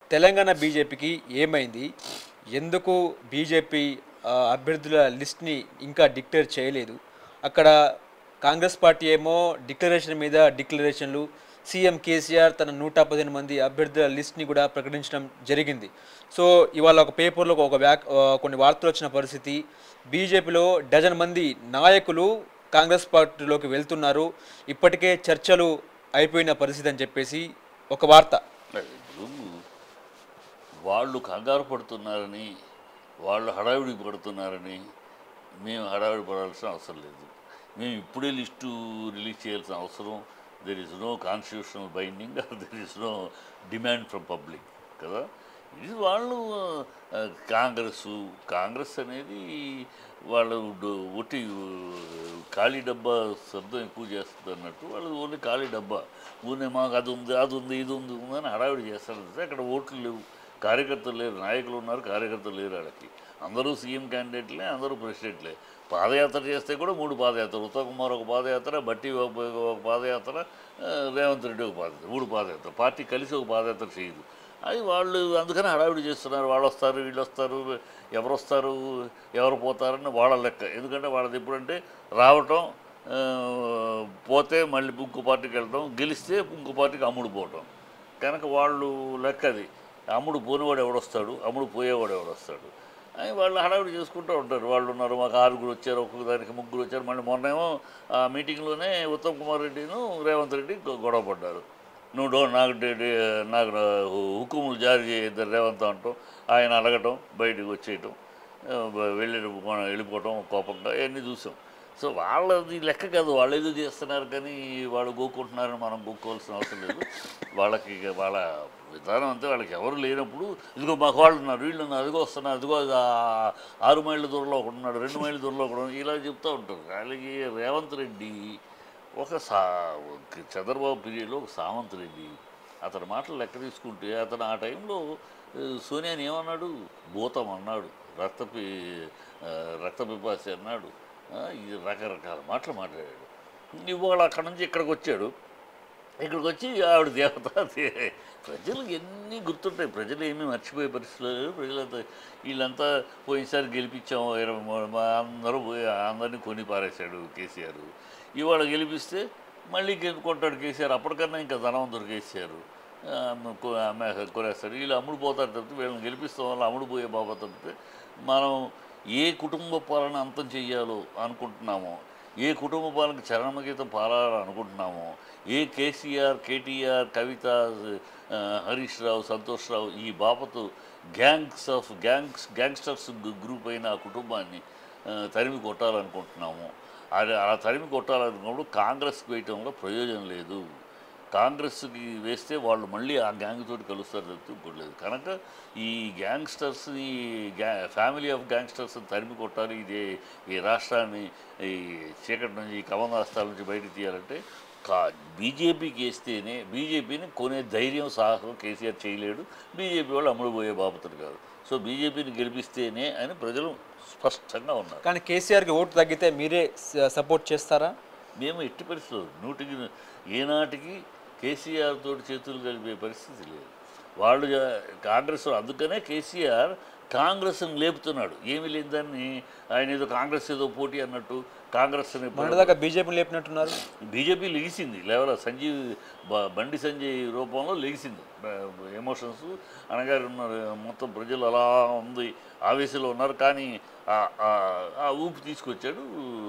తెలంగాణ బీజేపీకి ఏమైంది ఎందుకు బీజేపీ ఆ, అభ్యర్థుల లిస్ట్ని ఇంకా డిక్లేర్ చేయలేదు అక్కడ కాంగ్రెస్ పార్టీ ఏమో డిక్లరేషన్ మీద డిక్లరేషన్లు సీఎం కేసీఆర్ తన నూట పదిహేను మంది అభ్యర్థుల లిస్ట్ని కూడా ప్రకటించడం జరిగింది సో ఇవాళ ఒక పేపర్లో ఒక వ్యాక్ ఆ, కొన్ని వార్తలు వచ్చిన పరిస్థితి బీజేపీలో డజన్ మంది నాయకులు కాంగ్రెస్ పార్టీలోకి వెళ్తున్నారు ఇప్పటికే చర్చలు అయిపోయిన పరిస్థితి అని చెప్పేసి ఒక వార్త ఇప్పుడు వాళ్ళు కంగారు పడుతున్నారని వాళ్ళు హడావిడి పడుతున్నారని మేము హడావిడి పడాల్సిన అవసరం లేదు మేము ఇప్పుడే లిస్టు రిలీజ్ చేయాల్సిన అవసరం there is no constitutional binding there is no demand from public కదా ఇది వాళ్ళు ఆ, కాంగ్రెస్ కాంగ్రెస్ అనేది వాళ్ళు డు- ఒట్టి ఖాళీ డబ్బా శబ్దం ఎక్కువ చేస్తుంది అన్నట్టు వాళ్ళు ఓన్లీ ఖాళీ డబ్బా ఊనే మాకు అది ఉంది అది ఉంది ఇది ఉంది ఉంది అని హడావిడి చేస్తారు తప్పితే అక్కడ ఓట్లు లేవు కార్యకర్తలు లేరు నాయకులు ఉన్నారు కార్యకర్తలు లేరు వాళ్ళకి అందరూ సీఎం క్యాండిడేట్లే అందరూ ప్రెసిడెంట్లే పాదయాత్ర చేస్తే కూడా మూడు పాదయాత్ర ఉత్తమ్ కుమార్ ఒక పాదయాత్ర బట్టి ఒక ఒక పాదయాత్ర ఆ, రేవంత్ రెడ్డి ఒక పాదయాత్ర మూడు పాదయాత్ర పార్టీ కలిసి ఒక పాదయాత్ర చేయదు అది వాళ్ళు అందుకని హడావిడి చేస్తున్నారు వాళ్ళు వస్తారు వీళ్ళు వస్తారు ఎవరు వస్తారు ఎవరు పోతారని వాళ్ళ లెక్క ఎందుకంటే వాళ్ళది ఎప్పుడంటే రావటం ఆ, పోతే మళ్ళీ ఇంకో పార్టీకి వెళ్ళటం గెలిస్తే ఇంకో పార్టీకి అమ్ముడు పోవటం కనుక వాళ్ళు లెక్క అది అమ్ముడు పోనివాడు ఎవడొస్తాడు అమ్ముడు పోయేవాడు ఎవడొస్తాడు అని వాళ్ళు హడావిడి చేసుకుంటూ ఉంటారు వాళ్ళు ఉన్నారు మాకు ఆరుగురు వచ్చారు ఒక్కొక్క దానికి ముగ్గురు వచ్చారు మళ్ళీ మొన్నేమో ఆ మీటింగ్లోనే ఉత్తమ్ కుమార్ రెడ్డిను రేవంత్ రెడ్డి గొ- గొడవ పడ్డారు నువ్వు డో నాకు డే- డే- నాకు నా హుకుములు జారీ చేయద్దు రేవంత్ అంటాం ఆయన అడగటం బయటకు వచ్చేయటం ఆ, వెళ్ళి వెళ్ళిపోవటం కోపంగా ఇవన్నీ చూసాం సో వాళ్ళది లెక్క కాదు వాళ్ళు ఏదో చేస్తున్నారు కానీ వాళ్ళు గోక్కుంటున్నారని మనం గోక్కోవాల్సిన అవసరం లేదు వాళ్ళకి ఇక వాళ్ళ విధానం అంతే వాళ్ళకి ఎవరు లేనప్పుడు ఇదిగో మాకు వాళ్ళు ఉన్నారు వీళ్ళు ఉన్నారు అదిగో వస్తున్నారు అదిగో ఆ ఆరు మైళ్ళ దూరంలో ఒకడు ఉన్నాడు రెండు మైళ్ళ దూరంలో ఒకడు ఉన్నాడు, ఇలా చెప్తూ ఉంటారు వాళ్ళకి రేవంత్ రెడ్డి ఒక సా ఒక చంద్రబాబు పీరియడ్లో ఒక సామంత్ రెడ్డి అతని మాటలు లెక్క తీసుకుంటే అతను ఆ టైంలో ఆ, సోనియాని ఏమన్నాడు భూతం అన్నాడు రక్త పి ఆ, రక్త పిపాసి అన్నాడు ఆ, ఇది రకరకాల మాటలు మాట్లాడాడు ఇవాళ అక్కడి నుంచి ఇక్కడికి వచ్చాడు ఇక్కడికి వచ్చి ఆవిడ దేవత దే- ప్రజలు ఎన్ని గుర్తుంటాయి ప్రజలు ఏమీ మర్చిపోయే పరిస్థితులు లేరు ప్రజలంతా వీళ్ళంతా పోయినసారి గెలిపించాం ఇరవై మూడు మా అందరూ పోయి అందరినీ కొని పారేశాడు కేసీఆర్ ఇవాళ గెలిపిస్తే మళ్ళీ గెలు- కొంటాడు కేసీఆర్ అప్పటికన్నా ఇంకా ధనవంతుడు కేసీఆర్ ఆ, కొ- ఆమె కొనేస్తాడు వీళ్ళు అమ్ముడు పోతారు తప్పితే వీళ్ళని గెలిపిస్తాం వల్ల అమ్ముడు పోయే బాబా తప్పితే మనం ఏ కుటుంబ పాలన అంతం చెయ్యాలో అనుకుంటున్నామో ఏ కుటుంబ పాలనకి చరణమగీతం పాడాలని అనుకుంటున్నామో ఏ కేసీఆర్ కేటీఆర్ కవిత ఆ, హరీష్ రావు సంతోష్ రావు ఈ బాపతు gangs of gangs gangsters group అయిన ఆ కుటుంబాన్ని ఆ, తరిమి కొట్టాలనుకుంటున్నాము అది అలా తరిమి కొట్టాలనుకున్నప్పుడు కాంగ్రెస్కి వేయటంలో ప్రయోజనం లేదు కాంగ్రెస్కి వేస్తే వాళ్ళు మళ్ళీ ఆ గ్యాంగ్ తోటి కలుస్తారు తప్పితే ఇంకోటి లేదు కనుక ఈ గ్యాంగ్స్టర్స్ని గ్యా ఫ్యామిలీ ఆఫ్ గ్యాంగ్స్టర్స్ని తరిమి కొట్టాలి ఇది ఈ రాష్ట్రాన్ని ఈ చీకటి నుంచి ఈ కమల రాష్ట్రాల నుంచి బయటకు తీయాలంటే కా బీజేపీకి వేస్తేనే బీజేపీని కొనే ధైర్యం సాహసం కేసీఆర్ చేయలేడు బీజేపీ వాళ్ళు అమ్ముడు పోయే బాపతులు కాదు సో బీజేపీని గెలిపిస్తేనే అని ప్రజలు స్పష్టంగా ఉన్నారు కానీ కేసీఆర్కి ఓటు తగ్గితే మీరే స- సపోర్ట్ చేస్తారా మేము ఎట్టి పరిస్థితులు నూటికి ఏనాటికి కేసీఆర్ తోటి చేతులు కలిపే పరిస్థితి లేదు వాళ్ళు జా- కాంగ్రెస్ అందుకనే కేసీఆర్ కాంగ్రెస్ని లేపుతున్నాడు ఏమీ లేని దాన్ని ఆయన ఏదో కాంగ్రెస్ ఏదో పోటీ అన్నట్టు కాంగ్రెస్ని మొన్నటిదాకా బీజేపీని లేపినట్టున్నారు బీజేపీ లెగిసింది లేవల సంజీవ్ బ- బండి సంజయ్ రూపంలో లెగిసింది ఎమోషన్స్ అనగారు ఉన్నారు మొత్తం ప్రజలు అలా ఉంది ఆవేశంలో ఉన్నారు కానీ ఆ- ఆ- ఆ ఊపి తీసుకొచ్చాడు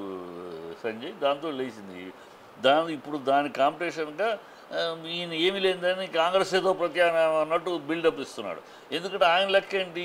సంజయ్ దాంతో లేచింది దాని ఇప్పుడు దాని కాంపిటీషన్గా ఆ, ఈయన ఏమీ లేదని కాంగ్రెస్ ఏదో ప్రత్యామ్నాయం అన్నట్టు బిల్డప్ ఇస్తున్నాడు ఎందుకంటే ఆయన లెక్క ఏంటి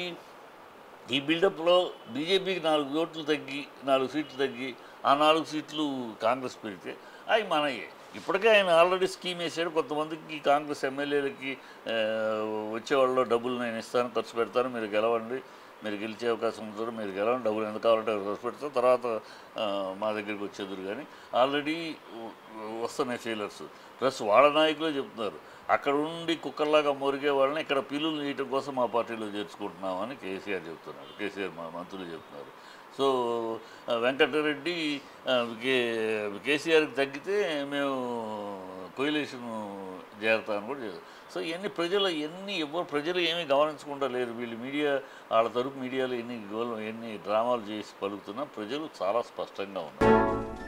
ఈ బిల్డప్లో బీజేపీకి నాలుగు ఓట్లు తగ్గి నాలుగు సీట్లు తగ్గి ఆ నాలుగు సీట్లు కాంగ్రెస్ పెడితే అవి మనయే ఇప్పటికే ఆయన ఆల్రెడీ స్కీమ్ వేసాడు కొంతమందికి కాంగ్రెస్ ఎమ్మెల్యేలకి ఆ, వచ్చేవాళ్ళు డబ్బులు నేను ఇస్తాను ఖర్చు పెడతాను మీరు గెలవండి మీరు గెలిచే అవకాశం ఉంటుంది మీరు గెలవండి డబ్బులు ఎంత కావాలంటే అంత ఖర్చు పెడతాం తర్వాత ఆ, మా దగ్గరికి వచ్చేదురు కానీ ఆల్రెడీ వస్తున్నాయి ఫెయిలర్స్ ప్లస్ వాళ్ళ నాయకులే చెప్తున్నారు అక్కడ ఉండి కుక్కర్లాగా మురిగే వాళ్ళని ఇక్కడ పిల్లులు తీయటం కోసం మా పార్టీలో చేర్చుకుంటున్నామని కేసీఆర్ చెప్తున్నాడు కేసీఆర్ మా మంత్రులు చెప్తున్నారు సో ఆ, వెంకటరెడ్డి ఆ, కే కేసీఆర్కి తగ్గితే మేము కొయిలేషన్ చేరతాను కూడా చేస్తారు సో ఇవన్నీ ప్రజలు ఎన్ని ఎవరు ప్రజలు ఏమీ గమనించకుండా లేరు వీళ్ళు మీడియా వాళ్ళ తరపు మీడియాలో ఎన్ని గోల్ ఎన్ని డ్రామాలు చేసి పలుకుతున్నా ప్రజలు చాలా స్పష్టంగా ఉన్నారు